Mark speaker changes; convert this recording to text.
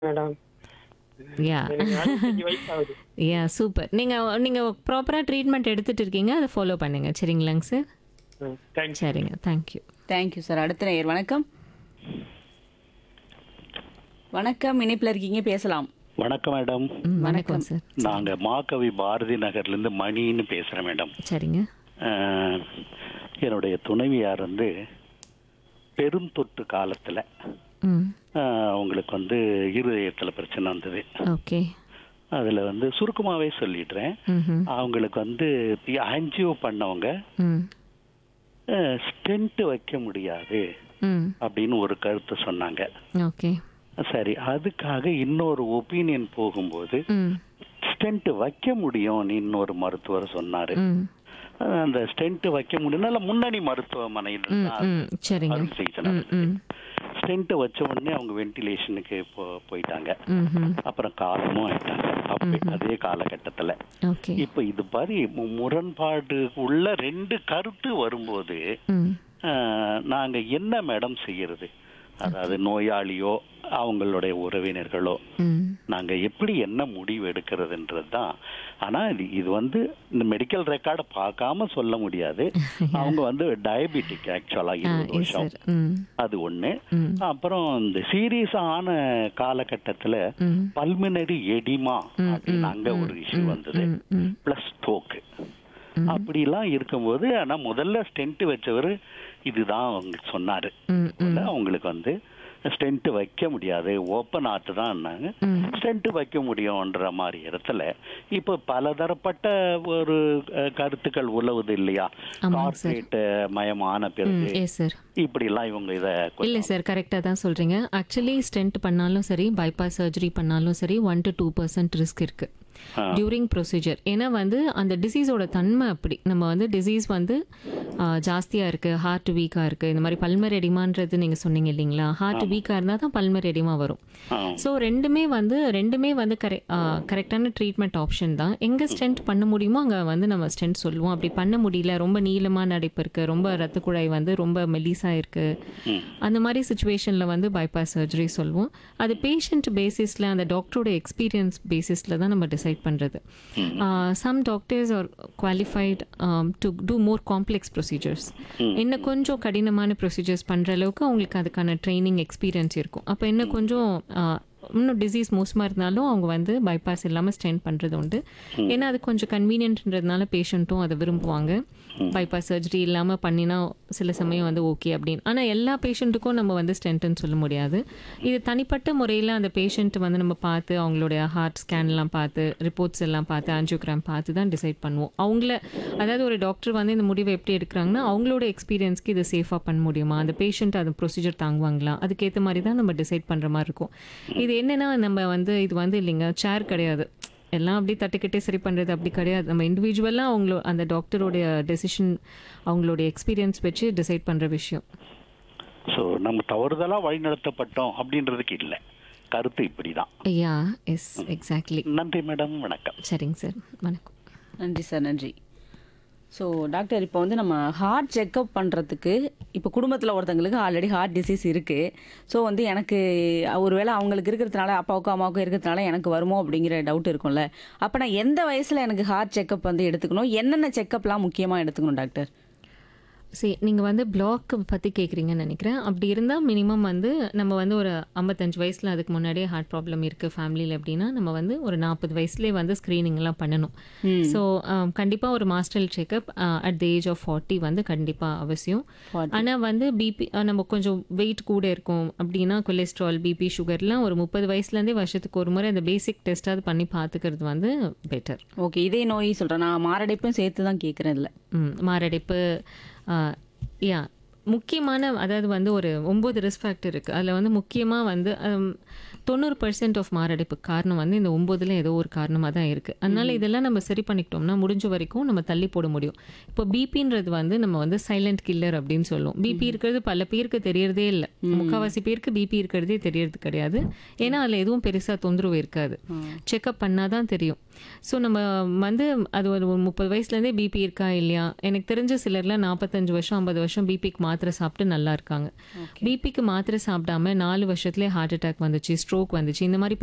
Speaker 1: Madam
Speaker 2: யா
Speaker 1: எனக்கு நாற்பத்தஞ்சு வயசு ஆகுது
Speaker 2: யா சூப்பர் நீங்கள் நீங்கள் ப்ராப்பராக ட்ரீட்மெண்ட் எடுத்துகிட்டு இருக்கீங்க அதை ஃபாலோ பண்ணுங்கள் சரிங்களாங்க சார்
Speaker 1: தேங்க்ஸ்
Speaker 2: சரிங்க தேங்க்யூ
Speaker 3: தேங்க்யூ சார் அடுத்த நேயர் வணக்கம் வணக்கம் இணைப்பில் இருக்கீங்க பேசலாம்
Speaker 4: வணக்கம் மேடம்
Speaker 2: வணக்கம் சார்
Speaker 4: நாங்க மாகவி பாரதி நகர்ல இருந்து மணின்னு பேசுறேன் மேடம்
Speaker 2: சரிங்க
Speaker 4: அஹ், என்னுடைய துணைவியார் வந்து பெருந்தொற்று காலத்துல
Speaker 2: ம்
Speaker 4: அஹ், அவங்களுக்கு வந்து இருதயத்துல பிரச்சனை வந்தது
Speaker 2: ஓகே
Speaker 4: அதுல வந்து சுருக்கமாவே சொல்லிடுறேன்
Speaker 2: ம்
Speaker 4: அவங்களுக்கு வந்து ஆன்ஜியோ பண்ணவங்க
Speaker 2: ம்
Speaker 4: ஸ்டென்ட் வைக்க முடியாது
Speaker 2: ம்
Speaker 4: அப்படின்னு ஒரு கருத்து சொன்னாங்க
Speaker 2: ஓகே
Speaker 4: சரி அதுக்காக இன்னொரு ஒப்பீனியன் போகும்போது
Speaker 2: ம்
Speaker 4: ஸ்டென்ட் வைக்க முடியும்னு இன்னொரு மருத்துவர் சொன்னாரு
Speaker 2: ம்
Speaker 4: அந்த ஸ்டென்ட் வைக்க முடியும் நல்ல முன்னணி மருத்துவமனையில்
Speaker 2: ம்
Speaker 4: தான்
Speaker 2: ம் சரிங்க
Speaker 4: அறுவை சிகிச்சை
Speaker 2: ம்
Speaker 4: நடந்துச்சு.
Speaker 2: ம்
Speaker 4: ஸ்டென்ட் வச்ச உடனே அவங்க வென்டிலேஷனுக்கு போ போயிட்டாங்க
Speaker 2: ம் ம்
Speaker 4: அப்புறம் காலமும் ஆயிட்டாங்க அப்ப அதே காலகட்டத்துல
Speaker 2: ஓகே
Speaker 4: இப்ப இது மாதிரி மு- முரண்பாடு உள்ள ரெண்டு கருத்து வரும்போது
Speaker 2: ம்
Speaker 4: ஆஹ், நாங்க என்ன மேடம் செய்யறது அதாவது நோயாளியோ அவங்களுடைய உறவினர்களோ
Speaker 2: ம்
Speaker 4: நாங்க எப்படி என்ன முடிவு எடுக்கிறதுன்றது தான் ஆனா இது இது வந்து இந்த மெடிக்கல் ரெக்கார்டை பார்க்காம சொல்ல முடியாது அவங்க வந்து டயபெட்டிக் ஆக்சுவலா
Speaker 2: ஆ
Speaker 4: இருபது
Speaker 2: எஸ்
Speaker 4: வருஷம்
Speaker 2: சார் ம்
Speaker 4: அது ஒண்ணு
Speaker 2: ம்
Speaker 4: அப்புறம் இந்த சீரியஸ் ஆன காலகட்டத்துல
Speaker 2: ம்
Speaker 4: பல்மினரி எடிமா
Speaker 2: ம்,
Speaker 4: அப்படின்னு
Speaker 2: ம்,
Speaker 4: அங்க ஒரு இஷ்யூ வந்தது
Speaker 2: ம் ம்
Speaker 4: பிளஸ் ஸ்ட்ரோக்கு அப்படிலாம் இருக்கும்போது ஆனா முதல்ல ஸ்டென்ட் வச்சவர் இதுதான் அவங்களுக்கு சொன்னாரு
Speaker 2: ம் ம்
Speaker 4: முதல்ல அவங்களுக்கு வந்து ஸ்டென்ட் வைக்க முடியாது ஓப்பன் ஆர்ட் தான்
Speaker 2: ம்
Speaker 4: ஸ்டென்ட் வைக்க முடியும்ன்ற மாதிரி இடத்துல இப்போ பலதரப்பட்ட ஒரு அஹ், கருத்துக்கள் உலவுது இல்லையா
Speaker 2: ஆமாங்க சார்.
Speaker 4: கார்பரேட் மயமான
Speaker 2: ம்
Speaker 4: பிறகு
Speaker 2: எஸ் சார்
Speaker 4: இப்படி எல்லாம் இவங்க இத
Speaker 2: இல்லை சார் கரெக்டாக தான் சொல்கிறீங்க ஆக்சுவலி ஸ்டென்ட் பண்ணாலும் சரி பைபாஸ் சர்ஜரி பண்ணாலும் சரி one to two percent risk இருக்குது
Speaker 4: ஆ.
Speaker 2: டியூரிங் ப்ரொசீஜர் ஏன்னா வந்து அந்த டிசீஸோட தன்மை அப்படி நம்ம வந்து டிசீஸ் வந்து ஜாஸ்தியாக இருக்குது ஹார்ட் வீக்காக இருக்குது இந்த மாதிரி பல்மர் எடிமான்றது நீங்கள் சொன்னீங்க இல்லைங்களா ஹார்ட் வீக்காக இருந்தால் தான் பல்மர் எடிமா வரும்
Speaker 4: ஆ.
Speaker 2: ஸோ ரெண்டுமே வந்து ரெண்டுமே வந்து கரெ கரெக்டான ட்ரீட்மெண்ட் ஆப்ஷன் தான் எங்கே ஸ்டென்ட் பண்ண முடியுமோ அங்கே வந்து நம்ம ஸ்டென்ட் சொல்லுவோம் அப்படி பண்ண முடியல ரொம்ப நீளமான அடைப்பு இருக்குது ரொம்ப ரத்த குழாய் வந்து ரொம்ப மெலிசாக இருக்குது அந்த மாதிரி சுச்சுவேஷனில் வந்து பைபாஸ் சர்ஜரி சொல்லுவோம் அது பேஷண்ட் பேசிஸில் அந்த டாக்டரோட எக்ஸ்பீரியன்ஸ் பேசிஸில் தான் நம்ம டிசைட் பண்ணுறது some doctors are qualified to do more complex procedures இன்னும் கொஞ்சம் கடினமான ப்ரொசீஜர்ஸ் பண்ணுற அளவுக்கு அவங்களுக்கு அதுக்கான ட்ரைனிங் எக்ஸ்பீரியன்ஸ் இருக்கும் அப்போ இன்னும் கொஞ்சம் ஆஹ், இன்னும் டிசீஸ் மோசமாக இருந்தாலும் அவங்க வந்து பைபாஸ் இல்லாமல் ஸ்டென்ட் பண்ணுறது உண்டு ஏன்னா அது கொஞ்சம் கன்வீனியன்ட்ன்றதுனால பேஷண்ட்டும் அதை விரும்புவாங்க பைபாஸ் சர்ஜரி இல்லாமல் பண்ணினா சில சமயம் வந்து ஓகே அப்படின்னு ஆனால் எல்லா பேஷண்ட்டுக்கும் நம்ம வந்து ஸ்டென்ட்னு சொல்ல முடியாது இது தனிப்பட்ட முறையில் அந்த பேஷண்ட் வந்து நம்ம பார்த்து அவங்களுடைய ஹார்ட் ஸ்கேன்லாம் பார்த்து ரிப்போர்ட்ஸ் எல்லாம் பார்த்து ஆன்ஜியோகிராம் பார்த்து தான் டிசைட் பண்ணுவோம் அவங்கள அதாவது ஒரு டாக்டர் வந்து இந்த முடிவை எப்படி எடுக்கிறாங்கன்னா அவங்களோட எக்ஸ்பீரியன்ஸ்க்கு இது சேஃபாக பண்ண முடியுமா அந்த பேஷண்ட் அந்த ப்ரொசீஜர் தாங்குவாங்களா அதுக்கேற்ற மாதிரி தான் நம்ம டிசைட் பண்ணுற மாதிரி இருக்கும் இது என்னன்னா நம்ம வந்து இது வந்து இல்லைங்க சேர் கிடையாது எல்லாம் அப்படி தட்டுக்கிட்டே சரி பண்ணுறது அப்படி கிடையாது நம்ம இண்டிவிஜுவலாக அவங்களோ அந்த டாக்டருடைய டெசிஷன் அவங்களுடைய எக்ஸ்பீரியன்ஸ் வச்சு டிசைட் பண்ணுற விஷயம்
Speaker 4: சோ நம்ம தவறுதலா வழிநடத்தப்பட்டோம் அப்படின்றதுக்கு இல்ல கருத்து இப்படிதான்
Speaker 2: யா எஸ் எக்ஸாக்ட்லி
Speaker 4: நன்றி மேடம் வணக்கம்
Speaker 2: சரிங்க சார் வணக்கம்
Speaker 3: நன்றி சார் நன்றி ஸோ டாக்டர் இப்போ வந்து நம்ம ஹார்ட் செக்கப் பண்ணுறதுக்கு இப்போ குடும்பத்தில் ஒருத்தங்களுக்கு ஆல்ரெடி ஹார்ட் டிசீஸ் இருக்குது ஸோ வந்து எனக்கு ஒருவேளை அவங்களுக்கு இருக்கிறதுனால அப்பாவுக்கும் அம்மாவுக்கும் இருக்கிறதுனால எனக்கு வருமோ அப்படிங்கிற டவுட் இருக்கும்ல அப்போ நான் எந்த வயசில் எனக்கு ஹார்ட் செக்கப் வந்து எடுத்துக்கணும் என்னென்ன செக்கப்லாம் முக்கியமாக எடுத்துக்கணும் டாக்டர்
Speaker 2: சரி நீங்கள் வந்து பிளாக் பற்றி கேட்குறீங்கன்னு நினைக்கிறேன் அப்படி இருந்தால் மினிமம் வந்து நம்ம வந்து ஒரு ஐம்பத்தஞ்சு வயசில் அதுக்கு முன்னாடியே ஹார்ட் ப்ராப்ளம் இருக்குது ஃபேமிலியில் அப்படின்னா நம்ம வந்து ஒரு நாற்பது வயசுலேயே வந்து ஸ்க்ரீனிங்லாம் பண்ணணும் ஸோ கண்டிப்பாக ஒரு master checkup at the age of forty வந்து கண்டிப்பாக அவசியம் ஆனால் வந்து பிபி நம்ம கொஞ்சம் வெயிட் கூட இருக்கும் அப்படின்னா கொலஸ்ட்ரால் பிபி சுகர்லாம் ஒரு முப்பது வயசுலேருந்தே வருஷத்துக்கு ஒரு முறை அந்த பேசிக் டெஸ்ட்டாவது பண்ணி பார்த்துக்கிறது வந்து பெட்டர்
Speaker 3: ஓகே இதே நோய் சொல்கிறேன் நான் மாரடைப்பும் சேர்த்து தான் கேட்குறேன் இதில்
Speaker 2: ம், மாரடைப்பு யா முக்கியமான அதாவது வந்து ஒரு ஒம்பது ரிஸ்க் ஃபேக்டர் இருக்குது அதில் வந்து முக்கியமாக வந்து ஹம், தொண்ணூறு பர்சன்ட் ஆஃப் மாரடைப்பு காரணம் வந்து இந்த ஒம்போதுல ஏதோ ஒரு காரணமாக தான் இருக்குது அதனால இதெல்லாம் நம்ம சரி பண்ணிக்கிட்டோம்னா முடிஞ்ச வரைக்கும் நம்ம தள்ளி போட முடியும் இப்போ பிபின்றது வந்து நம்ம வந்து சைலண்ட் கில்லர் அப்படின்னு சொல்லுவோம் பிபி இருக்கிறது பல பேருக்கு தெரியறதே இல்லை முக்கால்வாசி பேருக்கு பிபி இருக்கிறதே தெரியறது கிடையாது ஏன்னா அதில் எதுவும் பெருசாக தொந்தரவு இருக்காது செக்அப் பண்ணாதான் தெரியும் ஸோ நம்ம வந்து அது ஒரு ஒரு முப்பது வயசுலேருந்தே பிபி இருக்கா இல்லையா எனக்கு தெரிஞ்ச சிலர்லாம் நாற்பத்தஞ்சு வருஷம் ஐம்பது வருஷம் பிபிக்கு மாத்திரை சாப்பிட்டு நல்லா இருக்காங்க பிபிக்கு மாத்திரை சாப்பிடாம நாலு வருஷத்துலேயே ஹார்ட் அட்டாக் வந்துச்சு ஸ்ட்ரோக் ஸ்ட்ரோக் வந்துச்சு இந்த மாதிரி